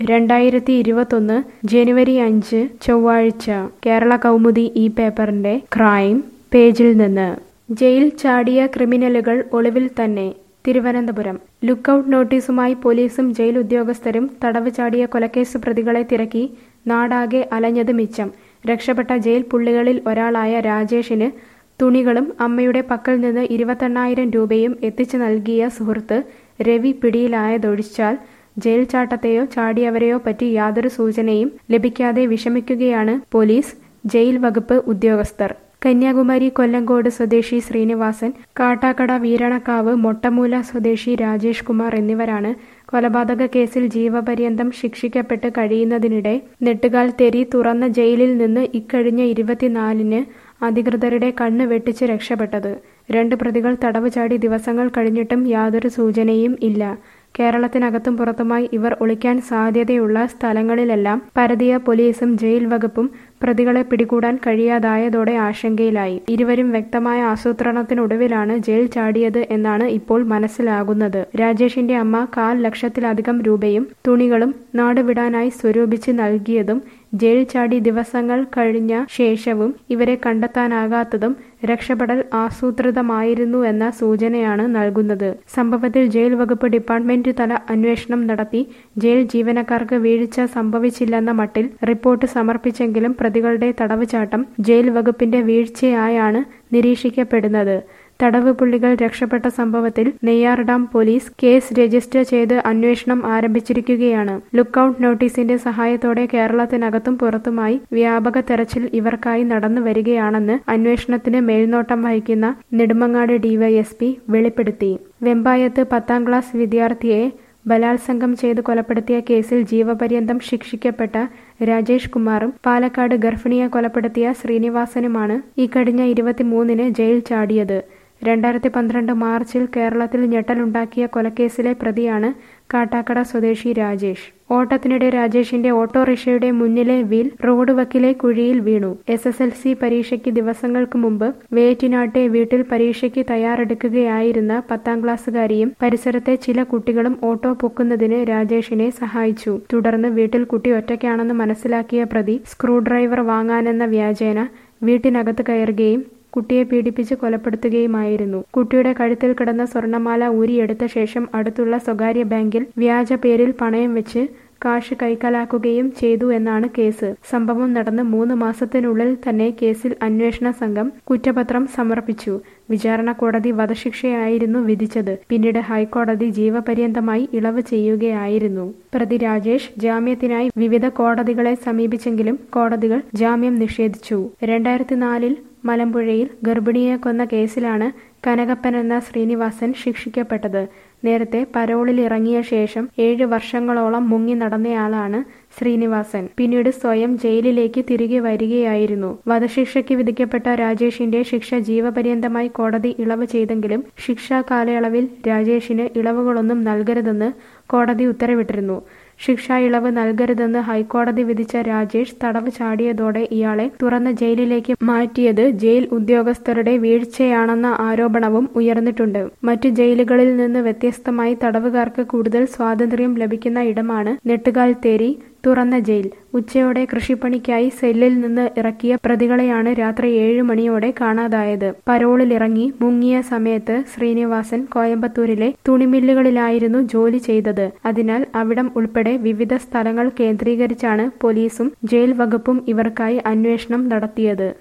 രണ്ടായിരത്തി ഇരുപത്തൊന്ന് ജനുവരി അഞ്ച് ചൊവ്വാഴ്ച കേരള കൗമുദി ഈ പേപ്പറിന്റെ ക്രൈം പേജിൽ നിന്ന് ജയിൽ ചാടിയ ക്രിമിനലുകൾ ഒളിവിൽ തന്നെ തിരുവനന്തപുരം ലുക്കൌട്ട് നോട്ടീസുമായി പോലീസും ജയിൽ ഉദ്യോഗസ്ഥരും തടവ് ചാടിയ കൊലക്കേസ് പ്രതികളെ തിരക്കി നാടാകെ അലഞ്ഞത് മിച്ചം രക്ഷപ്പെട്ട ജയിൽ പുള്ളികളിൽ ഒരാളായ രാജേഷിന് തുണികളും അമ്മയുടെ പക്കൽ നിന്ന് ഇരുപത്തെണ്ണായിരം രൂപയും എത്തിച്ചു നൽകിയ സുഹൃത്ത് രവി പിടിയിലായതൊഴിച്ചാൽ ജയിൽ ചാട്ടത്തെയോ ചാടിയവരെയോ പറ്റി യാതൊരു സൂചനയും ലഭിക്കാതെ വിഷമിക്കുകയാണ് പോലീസ് ജയിൽ വകുപ്പ് ഉദ്യോഗസ്ഥർ കന്യാകുമാരി കൊല്ലങ്കോട് സ്വദേശി ശ്രീനിവാസൻ കാട്ടാക്കട വീരണക്കാവ് മൊട്ടമൂല സ്വദേശി രാജേഷ് കുമാർ എന്നിവരാണ് കൊലപാതക കേസിൽ ജീവപര്യന്തം ശിക്ഷിക്കപ്പെട്ട് കഴിയുന്നതിനിടെ നെട്ടുകാൽ തെരി തുറന്ന ജയിലിൽ നിന്ന് ഇക്കഴിഞ്ഞ ഇരുപത്തിനാലിന് അധികൃതരുടെ കണ്ണ് വെട്ടിച്ച് രക്ഷപ്പെട്ടത് രണ്ട് പ്രതികൾ തടവ് ചാടി ദിവസങ്ങൾ കഴിഞ്ഞിട്ടും യാതൊരു സൂചനയും ഇല്ല കേരളത്തിനകത്തും പുറത്തുമായി ഇവർ ഒളിക്കാൻ സാധ്യതയുള്ള സ്ഥലങ്ങളിലെല്ലാം പരതിയ പോലീസും ജയിൽ വകുപ്പും പ്രതികളെ പിടികൂടാൻ കഴിയാതായതോടെ ആശങ്കയിലായി ഇരുവരും വ്യക്തമായ ആസൂത്രണത്തിനൊടുവിലാണ് ജയിൽ ചാടിയത് എന്നാണ് ഇപ്പോൾ മനസ്സിലാകുന്നത് രാജേഷിന്റെ അമ്മ കാൽ ലക്ഷത്തിലധികം രൂപയും തുണികളും നാടുവിടാനായി സ്വരൂപിച്ച് നൽകിയതും ജയിൽ ചാടി ദിവസങ്ങൾ കഴിഞ്ഞ ശേഷവും ഇവരെ കണ്ടെത്താനാകാത്തതും രക്ഷപ്പെടൽ ആസൂത്രിതമായിരുന്നു എന്ന സൂചനയാണ് നൽകുന്നത് സംഭവത്തിൽ ജയിൽ വകുപ്പ് ഡിപ്പാർട്ട്മെന്റ് തല അന്വേഷണം നടത്തി ജയിൽ ജീവനക്കാർക്ക് വീഴ്ച സംഭവിച്ചില്ലെന്ന മട്ടിൽ റിപ്പോർട്ട് സമർപ്പിച്ചെങ്കിലും പ്രതികളുടെ തടവുചാട്ടം ജയിൽ വകുപ്പിന്റെ വീഴ്ചയായാണ് നിരീക്ഷിക്കപ്പെടുന്നത് തടവ് പുള്ളികൾ രക്ഷപ്പെട്ട സംഭവത്തിൽ Neyyar dam police case register ചെയ്ത് അന്വേഷണം ആരംഭിച്ചിരിക്കുകയാണ് ലുക്കൌട്ട് നോട്ടീസിന്റെ സഹായത്തോടെ കേരളത്തിനകത്തും പുറത്തുമായി വ്യാപക തെരച്ചിൽ ഇവർക്കായി നടന്നു വരികയാണെന്ന് അന്വേഷണത്തിന് മേൽനോട്ടം വഹിക്കുന്ന നെടുമങ്ങാട് ഡിവൈഎസ്പി വെളിപ്പെടുത്തി വെമ്പായത്ത് പത്താം ക്ലാസ് വിദ്യാർത്ഥിയെ ബലാത്സംഗം ചെയ്ത് കൊലപ്പെടുത്തിയ കേസിൽ ജീവപര്യന്തം ശിക്ഷിക്കപ്പെട്ട രാജേഷ് കുമാറും പാലക്കാട് ഗർഭിണിയെ കൊലപ്പെടുത്തിയ ശ്രീനിവാസനുമാണ് ഇക്കഴിഞ്ഞ ഇരുപത്തിമൂന്നിന് ജയിൽ ചാടിയത് രണ്ടായിരത്തി പന്ത്രണ്ട് മാർച്ചിൽ കേരളത്തിൽ ഞെട്ടലുണ്ടാക്കിയ കൊലക്കേസിലെ പ്രതിയാണ് കാട്ടാക്കട സ്വദേശി രാജേഷ് ഓട്ടത്തിനിടെ രാജേഷിന്റെ ഓട്ടോറിക്ഷയുടെ മുന്നിലെ വീൽ റോഡ് വക്കിലെ കുഴിയിൽ വീണു എസ് എസ് എൽ സി പരീക്ഷയ്ക്ക് ദിവസങ്ങൾക്ക് മുമ്പ് വേറ്റിനാട്ടെ വീട്ടിൽ പരീക്ഷയ്ക്ക് തയ്യാറെടുക്കുകയായിരുന്ന പത്താം ക്ലാസ്സുകാരിയും പരിസരത്തെ ചില കുട്ടികളും ഓട്ടോ പൊക്കുന്നതിന് രാജേഷിനെ സഹായിച്ചു തുടർന്ന് വീട്ടിൽ കുട്ടി ഒറ്റയ്ക്കാണെന്ന് മനസ്സിലാക്കിയ പ്രതി സ്ക്രൂ ഡ്രൈവർ വാങ്ങാനെന്ന വ്യാജേന വീട്ടിനകത്ത് കയറുകയും കുട്ടിയെ പീഡിപ്പിച്ച് കൊലപ്പെടുത്തുകയുമായിരുന്നു കുട്ടിയുടെ കഴുത്തിൽ കിടന്ന സ്വർണമാല ഊരിയെടുത്ത ശേഷം അടുത്തുള്ള സ്വകാര്യ ബാങ്കിൽ വ്യാജ പേരിൽ പണയം വെച്ച് കാശ് കൈക്കലാക്കുകയും ചെയ്തു എന്നാണ് കേസ് സംഭവം നടന്ന് മൂന്ന് മാസത്തിനുള്ളിൽ തന്നെ കേസിൽ അന്വേഷണ സംഘം കുറ്റപത്രം സമർപ്പിച്ചു വിചാരണ കോടതി വധശിക്ഷയായിരുന്നു വിധിച്ചത് പിന്നീട് ഹൈക്കോടതി ജീവപര്യന്തമായി ഇളവ് ചെയ്യുകയായിരുന്നു പ്രതി രാജേഷ് ജാമ്യത്തിനായി വിവിധ കോടതികളെ സമീപിച്ചെങ്കിലും കോടതികൾ ജാമ്യം നിഷേധിച്ചു രണ്ടായിരത്തി നാലിൽ മലമ്പുഴയിൽ ഗർഭിണിയെ കൊന്ന കേസിലാണ് കനകപ്പൻ എന്ന ശ്രീനിവാസൻ ശിക്ഷിക്കപ്പെട്ടത് നേരത്തെ പരോളിൽ ഇറങ്ങിയ ശേഷം ഏഴ് വർഷങ്ങളോളം മുങ്ങി നടന്നയാളാണ് ശ്രീനിവാസൻ പിന്നീട് സ്വയം ജയിലിലേക്ക് തിരികെ വരികയായിരുന്നു വധശിക്ഷയ്ക്ക് വിധിക്കപ്പെട്ട രാജേഷിന്റെ ശിക്ഷ ജീവപര്യന്തമായി കോടതി ഇളവ് ചെയ്തെങ്കിലും ശിക്ഷാ കാലയളവിൽ രാജേഷിന് ഇളവുകളൊന്നും നൽകരുതെന്ന് കോടതി ഉത്തരവിട്ടിരുന്നു ശിക്ഷാ ഇളവ് നൽകരുതെന്ന് ഹൈക്കോടതി വിധിച്ച രാജേഷ് തടവ് ചാടിയതോടെ ഇയാളെ തുറന്ന ജയിലിലേക്ക് മാറ്റിയത് ജയിൽ ഉദ്യോഗസ്ഥരുടെ വീഴ്ചയാണെന്ന ആരോപണവും ഉയർന്നിട്ടുണ്ട് മറ്റു ജയിലുകളിൽ നിന്ന് വ്യത്യസ്തമായി തടവുകാർക്ക് കൂടുതൽ സ്വാതന്ത്ര്യം ലഭിക്കുന്ന ഇടമാണ് നെട്ടുകാൽ തേരി തുറന്ന ജയിൽ ഉച്ചയോടെ കൃഷിപ്പണിക്കായി സെല്ലിൽ നിന്ന് ഇറക്കിയ പ്രതികളെയാണ് രാത്രി ഏഴ് മണിയോടെ കാണാതായത് പരോളിലിറങ്ങി മുങ്ങിയ സമയത്ത് ശ്രീനിവാസൻ കോയമ്പത്തൂരിലെ തുണിമില്ലുകളിലായിരുന്നു ജോലി ചെയ്തത് അതിനാൽ അവിടം ഉൾപ്പെടെ വിവിധ സ്ഥലങ്ങൾ കേന്ദ്രീകരിച്ചാണ് പോലീസും ജയിൽ വകുപ്പും ഇവർക്കായി അന്വേഷണം നടത്തിയത്